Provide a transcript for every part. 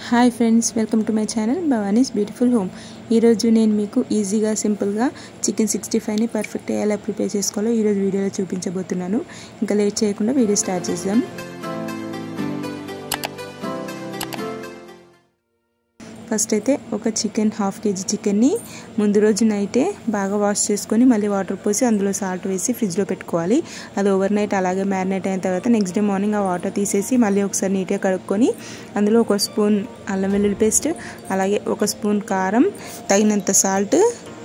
hi friends welcome to my channel Bhavani's beautiful home ఈరోజు నేను మీకు ఈజీగా సింపుల్గా చికెన్ సిక్స్టీ ఫైవ్ని పర్ఫెక్ట్గా ఎలా ప్రిపేర్ చేసుకోవాలో ఈరోజు వీడియోలో చూపించబోతున్నాను ఇంకా లేట్ చేయకుండా వీడియో స్టార్ట్ చేద్దాం ఫస్ట్ అయితే ఒక చికెన్ హాఫ్ కేజీ చికెన్ని ముందు రోజు నైటే బాగా వాష్ చేసుకొని మళ్ళీ వాటర్ పోసి అందులో సాల్ట్ వేసి ఫ్రిడ్జ్లో పెట్టుకోవాలి అది ఓవర్ నైట్ అలాగే మ్యారినేట్ అయిన తర్వాత నెక్స్ట్ డే మార్నింగ్ ఆ వాటర్ తీసేసి మళ్ళీ ఒకసారి నీట్గా కడుక్కొని అందులో ఒక స్పూన్ అల్లం వెల్లుల్లి పేస్ట్ అలాగే ఒక స్పూన్ కారం తగినంత సాల్ట్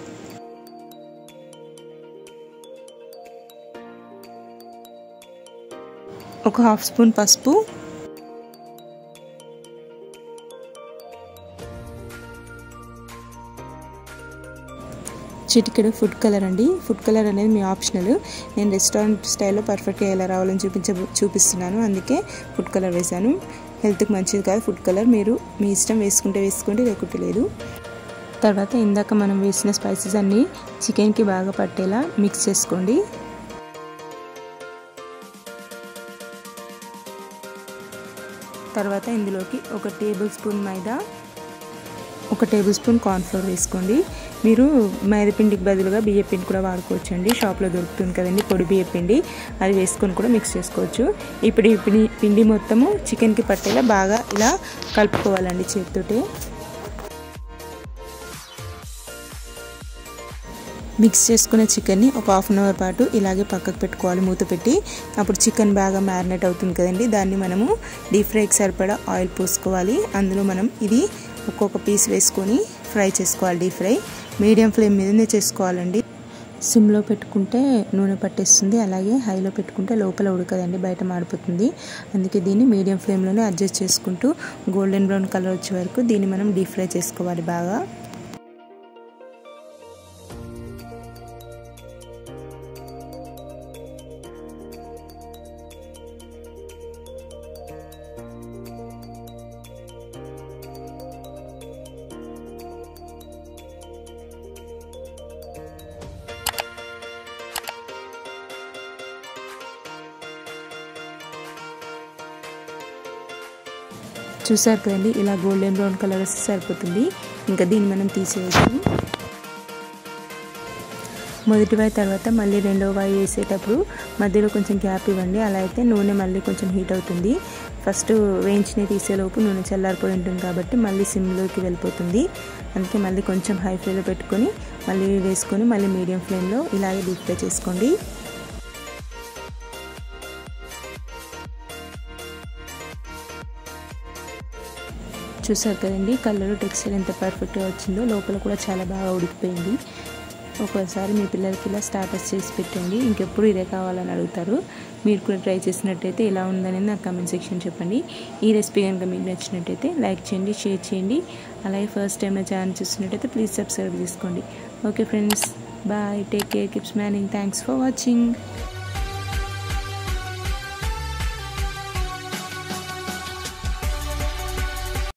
ఒక హాఫ్ స్పూన్ పసుపు చిటికెడు ఫుడ్ కలర్ అండి ఫుడ్ కలర్ అనేది మీ ఆప్షనల్ నేను రెస్టారెంట్ స్టైల్లో పర్ఫెక్ట్గా ఎలా రావాలని చూపించ చూపిస్తున్నాను అందుకే ఫుడ్ కలర్ వేశాను హెల్త్కి మంచిది కాదు ఫుడ్ కలర్ మీరు మీ ఇష్టం వేసుకుంటే వేసుకోండి లేకుంటే లేదు తర్వాత ఇందాక మనం వేసిన స్పైసెస్ అన్నీ చికెన్కి బాగా పట్టేలా మిక్స్ చేసుకోండి తర్వాత ఇందులోకి ఒక టేబుల్ స్పూన్ మైదా ఒక టేబుల్ స్పూన్ కార్న్ఫ్లోర్ వేసుకోండి మీరు మైదాపిండికి బదులుగా బియ్య పిండి కూడా వాడుకోవచ్చు అండి షాప్లో దొరుకుతుంది కదండి పొడి బియ్య పిండి అది వేసుకొని కూడా మిక్స్ చేసుకోవచ్చు ఇప్పుడు ఈ పిండి పిండి మొత్తము చికెన్కి పట్టేలా బాగా ఇలా కలుపుకోవాలండి చేతితోటి మిక్స్ చేసుకున్న చికెన్ని ఒక హాఫ్ అన్ అవర్ పాటు ఇలాగే పక్కకు పెట్టుకోవాలి మూత పెట్టి అప్పుడు చికెన్ బాగా మ్యారినేట్ అవుతుంది కదండి దాన్ని మనము డీప్ ఫ్రైకి సరిపడా ఆయిల్ పోసుకోవాలి అందులో మనం ఇది ఒక్కొక్క పీస్ వేసుకొని ఫ్రై చేసుకోవాలి డీప్ ఫ్రై మీడియం ఫ్లేమ్ మీదనే చేసుకోవాలండి సిమ్లో పెట్టుకుంటే నూనె పట్టేస్తుంది అలాగే హైలో పెట్టుకుంటే లోపల ఉడకదండి బయట మాడిపోతుంది అందుకే దీన్ని మీడియం ఫ్లేమ్లోనే అడ్జస్ట్ చేసుకుంటూ గోల్డెన్ బ్రౌన్ కలర్ వచ్చే వరకు దీన్ని మనం డీప్ ఫ్రై చేసుకోవాలి బాగా చూసారు కదండి ఇలా గోల్డెన్ బ్రౌన్ కలర్ వస్తే సరిపోతుంది ఇంకా దీన్ని మనం తీసేయచ్చు మొదటి వాయి తర్వాత మళ్ళీ రెండవ వాయి వేసేటప్పుడు మధ్యలో కొంచెం గ్యాప్ ఇవ్వండి అలా అయితే నూనె మళ్ళీ కొంచెం హీట్ అవుతుంది ఫస్ట్ వేయించిన తీసేలోపు నూనె చల్లారిపోయి ఉంటుంది కాబట్టి మళ్ళీ సిమ్లోకి వెళ్ళిపోతుంది అందుకే మళ్ళీ కొంచెం హై ఫ్లేమ్లో పెట్టుకొని మళ్ళీ వేసుకొని మళ్ళీ మీడియం ఫ్లేమ్లో ఇలాగే డీప్ ఫ్రై చేసుకోండి చూసారు కదండి కలర్ టెక్స్చర్ ఎంత పర్ఫెక్ట్గా వచ్చిందో లోపల కూడా చాలా బాగా ఉడికిపోయింది ఒకసారి మీ పిల్లలకి ఇలా స్టార్టర్స్ చేసి పెట్టండి ఇంకెప్పుడు ఇదే కావాలని అడుగుతారు మీరు కూడా ట్రై చేసినట్టయితే ఎలా ఉందనేది నాకు కమెంట్ సెక్షన్ చెప్పండి ఈ రెసిపీ కనుక మీకు నచ్చినట్టయితే లైక్ చేయండి షేర్ చేయండి అలాగే ఫస్ట్ టైం నా ఛానల్ చూస్తున్నట్టయితే ప్లీజ్ సబ్స్క్రైబ్ చేసుకోండి okay friends bye take care keep మ్యానింగ్ థ్యాంక్స్ ఫర్ వాచింగ్